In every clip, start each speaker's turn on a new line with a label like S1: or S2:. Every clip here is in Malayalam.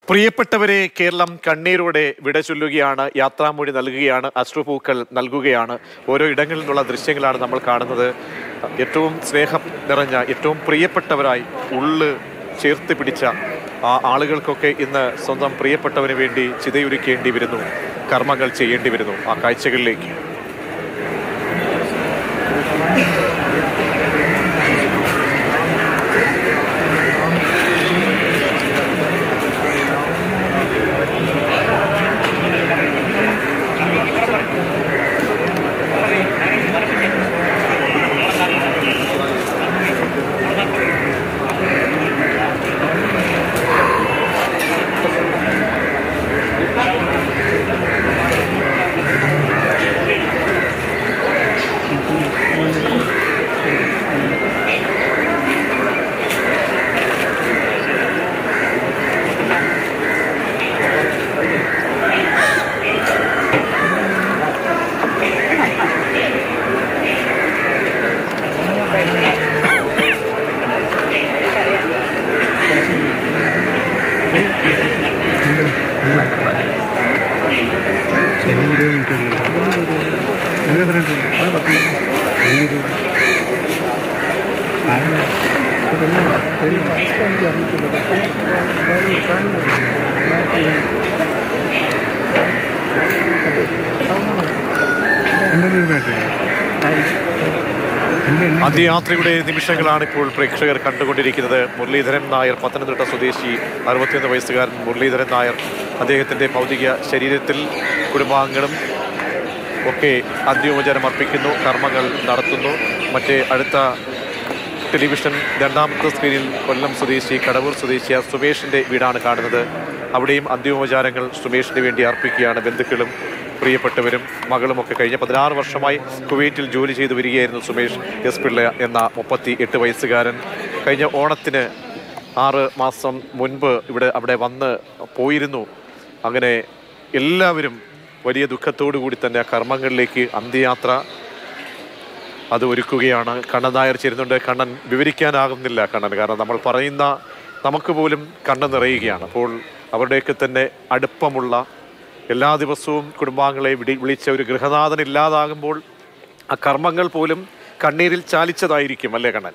S1: പ്രിയപ്പെട്ടവരെ കേരളം കണ്ണീരോടെ വിട ചൊല്ലുകയാണ് യാത്രാമൊഴി നൽകുകയാണ് അശ്രുപൂക്കൾ നൽകുകയാണ് ഓരോ ഇടങ്ങളിൽ നിന്നുള്ള ദൃശ്യങ്ങളാണ് നമ്മൾ കാണുന്നത് ഏറ്റവും സ്നേഹം നിറഞ്ഞ ഏറ്റവും പ്രിയപ്പെട്ടവരായി ഉള്ള് ചേർത്ത് പിടിച്ച ആ ആളുകൾക്കൊക്കെ ഇന്ന് സ്വന്തം പ്രിയപ്പെട്ടവന് വേണ്ടി ചിതയൊരുക്കേണ്ടി വരുന്നു കർമ്മങ്ങൾ ചെയ്യേണ്ടി വരുന്നു ആ കാഴ്ചകളിലേക്ക് അന്ത്യയാത്രയുടെ നിമിഷങ്ങളാണ് ഇപ്പോൾ പ്രേക്ഷകർ കണ്ടുകൊണ്ടിരിക്കുന്നത് മുരളീധരൻ നായർ പത്തനംതിട്ട സ്വദേശി അറുപത്തിയൊന്ന് വയസ്സുകാരൻ മുരളീധരൻ നായർ അദ്ദേഹത്തിൻ്റെ ഭൗതിക ശരീരത്തിൽ കുടുംബാംഗങ്ങളും ഒക്കെ അന്ത്യോപചാരം അർപ്പിക്കുന്നു കർമ്മങ്ങൾ നടത്തുന്നു മറ്റേ അടുത്ത ടെലിവിഷൻ രണ്ടാമത്തെ സ്ക്രീനിൽ കൊല്ലം സ്വദേശി കടവൂർ സ്വദേശിയ സുമേഷിൻ്റെ വീടാണ് കാണുന്നത് അവിടെയും അന്ത്യോപചാരങ്ങൾ സുമേഷിന് വേണ്ടി അർപ്പിക്കുകയാണ് ബന്ധുക്കളും പ്രിയപ്പെട്ടവരും മകളുമൊക്കെ കഴിഞ്ഞ പതിനാറ് വർഷമായി കുവൈറ്റിൽ ജോലി ചെയ്തു വരികയായിരുന്നു സുമേഷ് എസ് പിള്ള എന്ന മുപ്പത്തി എട്ട് വയസ്സുകാരൻ കഴിഞ്ഞ ഓണത്തിന് ആറ് മാസം മുൻപ് ഇവിടെ അവിടെ വന്ന് പോയിരുന്നു അങ്ങനെ എല്ലാവരും വലിയ ദുഃഖത്തോടു കൂടി തന്നെ ആ കർമ്മങ്ങളിലേക്ക് അന്ത്യയാത്ര അത് ഒരുക്കുകയാണ് കണ്ണൻ നായർ ചേരുന്നുണ്ട് കണ്ണൻ വിവരിക്കാനാകുന്നില്ല കണ്ണൻ കാരണം നമ്മൾ പറയുന്ന നമുക്ക് പോലും കണ്ണ് നിറയുകയാണ് അപ്പോൾ അവരുടെയൊക്കെ തന്നെ അടുപ്പമുള്ള എല്ലാ ദിവസവും കുടുംബാംഗങ്ങളെ വിടി വിളിച്ച ഒരു ഗൃഹനാഥൻ ഇല്ലാതാകുമ്പോൾ ആ കർമ്മങ്ങൾ പോലും കണ്ണീരിൽ ചാലിച്ചതായിരിക്കും അല്ലേ കണ്ണൻ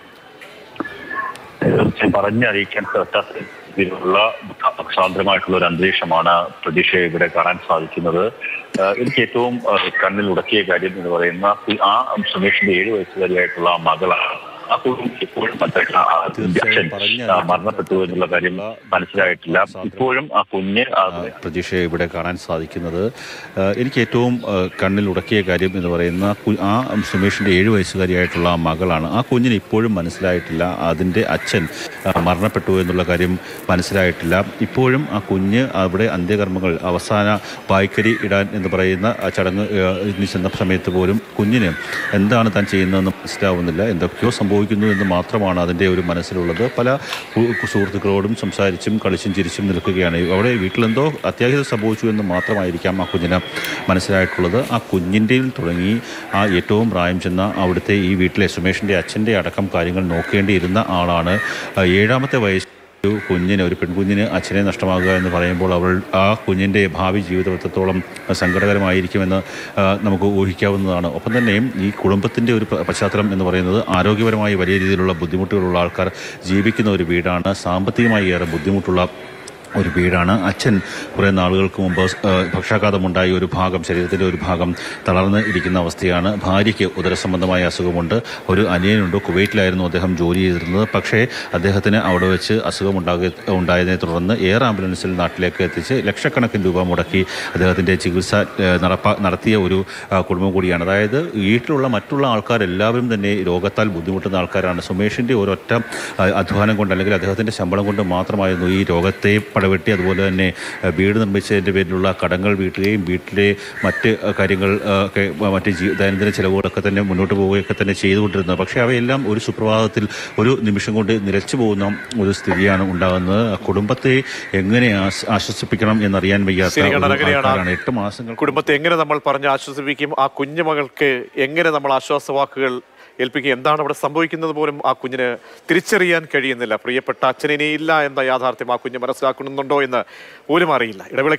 S2: തീർച്ചയായും പറഞ്ഞറിയിക്കാൻ പറ്റാത്ത രീതിയിലുള്ള സാന്ദ്രമായിട്ടുള്ള ഒരു അന്തരീക്ഷമാണ് പ്രതീക്ഷയെ ഇവിടെ കാണാൻ സാധിക്കുന്നത് ആഹ് എനിക്ക് ഏറ്റവും ആഹ് കണ്ണിൽ ഉടക്കിയ കാര്യം എന്ന് പറയുന്ന ഈ ആ സുമേഷിന്റെ ഏഴു വയസ്സുകാരിയായിട്ടുള്ള ആ മകളാണ് ആ കുടുംബം ഇപ്പോഴും മറ്റൊരു ആ അച്ഛൻ ആ മരണപ്പെട്ടു എന്നുള്ള കാര്യം മനസ്സിലായിട്ടില്ല ഇപ്പോഴും ആ കുഞ്ഞ് ആ
S3: പ്രതീക്ഷയെ ഇവിടെ കാണാൻ സാധിക്കുന്നത് ആ, എനിക്ക് ഏറ്റവും ആ, കണ്ണിൽ ഉടക്കിയ കാര്യം എന്ന് പറയുന്ന കു- ആ സുമേഷിൻ്റെ ഏഴ് വയസ്സുകാരിയായിട്ടുള്ള ആ മകളാണ് ആ കുഞ്ഞിന് ഇപ്പോഴും മനസ്സിലായിട്ടില്ല അതിൻ്റെ അച്ഛൻ ആ, മരണപ്പെട്ടു എന്നുള്ള കാര്യം മനസ്സിലായിട്ടില്ല ഇപ്പോഴും ആ കുഞ്ഞ് അവിടെ അന്ത്യകർമ്മങ്ങൾ അവസാന പായ്ക്കരി ഇടാൻ എന്ന് പറയുന്ന ആ ചടങ്ങ് ആ, ഇതിന് ചെന്ന സമയത്ത് പോലും കുഞ്ഞിന് എന്താണ് താൻ ചെയ്യുന്നതെന്ന് മനസ്സിലാവുന്നില്ല എന്തൊക്കെയോ സംഭവിക്കുന്നു എന്ന് മാത്രമാണ് അതിൻ്റെ ഒരു മനസ്സിലുള്ളത് പല കു- സുഹൃത്തുക്കളോടും സംസാരിച്ചും കളിച്ചും ചിരിച്ചും നിൽക്കുകയാണ് അവിടെ വീട്ടിലെന്തോ അത്യാഹിതം സംഭവിച്ചു എന്ന് മാത്രമായിരിക്കാം ആ കുഞ്ഞിന് മനസ്സിലായിട്ടുള്ളത് ആ കുഞ്ഞിൻ്റെ തുടങ്ങി ആ ഏറ്റവും പ്രായം ചെന്ന അവിടുത്തെ ഈ വീട്ടിലെ സുമേഷിൻ്റെ അച്ഛൻ്റെ അടക്കം കാര്യങ്ങൾ നോക്കേണ്ടിയിരുന്ന ആളാണ് ആ ഏഴാമത്തെ വയസ്സ് ഒരു കുഞ്ഞിന് ഒരു പെൺകുഞ്ഞിന് അച്ഛനെ നഷ്ടമാകുക എന്ന് പറയുമ്പോൾ അവൾ ആ കുഞ്ഞിൻ്റെ ഭാവി ജീവിതം എത്രത്തോളം സങ്കടകരമായിരിക്കുമെന്ന് ആ, നമുക്ക് ഊഹിക്കാവുന്നതാണ് ഒപ്പം തന്നെ ഈ കുടുംബത്തിൻ്റെ ഒരു പ- പശ്ചാത്തലം എന്ന് പറയുന്നത് ആരോഗ്യപരമായി വലിയ രീതിയിലുള്ള ബുദ്ധിമുട്ടുകളുള്ള ആൾക്കാർ ജീവിക്കുന്ന ഒരു വീടാണ് സാമ്പത്തികമായി ഏറെ ബുദ്ധിമുട്ടുള്ള ഒരു വീടാണ് അച്ഛൻ കുറേ നാളുകൾക്ക് മുമ്പ് ആ, പക്ഷാഘാതമുണ്ടായ ഒരു ഭാഗം ശരീരത്തിൻ്റെ ഒരു ഭാഗം തളർന്ന് ഇരിക്കുന്ന അവസ്ഥയാണ് ഭാര്യയ്ക്ക് ഉദരസംബന്ധമായ അസുഖമുണ്ട് ഒരു അനിയനുണ്ട് കുവൈറ്റിലായിരുന്നു അദ്ദേഹം ജോലി ചെയ്തിരുന്നത് പക്ഷേ അദ്ദേഹത്തിന് അവിടെ വെച്ച് അസുഖം ഉണ്ടാക ഉണ്ടായതിനെ തുടർന്ന് എയർ ആംബുലൻസിൽ നാട്ടിലേക്ക് എത്തിച്ച് ലക്ഷക്കണക്കിന് രൂപ മുടക്കി അദ്ദേഹത്തിൻ്റെ ചികിത്സ ആ, നടപ്പ നടത്തിയ ഒരു ആ, കുടുംബം കൂടിയാണ് അതായത് വീട്ടിലുള്ള മറ്റുള്ള ആൾക്കാരെല്ലാവരും തന്നെ രോഗത്താൽ ബുദ്ധിമുട്ടുന്ന ആൾക്കാരാണ് സുമേഷിൻ്റെ ഒരൊറ്റ ആ, അധ്വാനം കൊണ്ട് അല്ലെങ്കിൽ അദ്ദേഹത്തിൻ്റെ ശമ്പളം കൊണ്ട് മാത്രമായിരുന്നു ഈ രോഗത്തെ പടവെട്ടി അതുപോലെ തന്നെ ആ, വീട് നിർമ്മിച്ചതിൻ്റെ പേരിലുള്ള കടങ്ങൾ വീട്ടുകയും വീട്ടിലെ മറ്റ് ആ, കാര്യങ്ങൾ ആ, ഒക്കെ മറ്റ് ജീ ദൈനംദിന ചിലവുകളൊക്കെ തന്നെ മുന്നോട്ട് പോവുകയൊക്കെ തന്നെ ചെയ്തുകൊണ്ടിരുന്നത് പക്ഷേ അവയെല്ലാം ഒരു സുപ്രഭാതത്തിൽ ഒരു നിമിഷം കൊണ്ട് നിലച്ചു പോകുന്ന ഒരു സ്ഥിതിയാണ് ഉണ്ടാകുന്നത് ആ കുടുംബത്തെ എങ്ങനെ ആശ്- ആശ്വസിപ്പിക്കണം എന്നറിയാൻ വയ്യാത്ത
S1: ശരി,
S3: ഒരു
S1: കണ്ണൻ, അങ്ങനെയാണ്.
S3: ആൾക്കാരാണ് എട്ട് മാസങ്ങൾ
S1: കുടുംബത്തെ എങ്ങനെ നമ്മൾ പറഞ്ഞ് ആശ്വസിപ്പിക്കും ആ കുഞ്ഞുമകൾക്ക് എങ്ങനെ നമ്മൾ ആശ്വാസവാക്കുകൾ ഏൽപ്പിക്കുക എന്താണ് അവിടെ സംഭവിക്കുന്നത് പോലും ആ കുഞ്ഞിന് തിരിച്ചറിയാൻ കഴിയുന്നില്ല പ്രിയപ്പെട്ട അച്ഛനിനിയില്ല എന്ന യാഥാർത്ഥ്യം ആ കുഞ്ഞ് മനസ്സിലാക്കുന്നുണ്ടോ എന്ന് പോലും അറിയില്ല ഇടവേള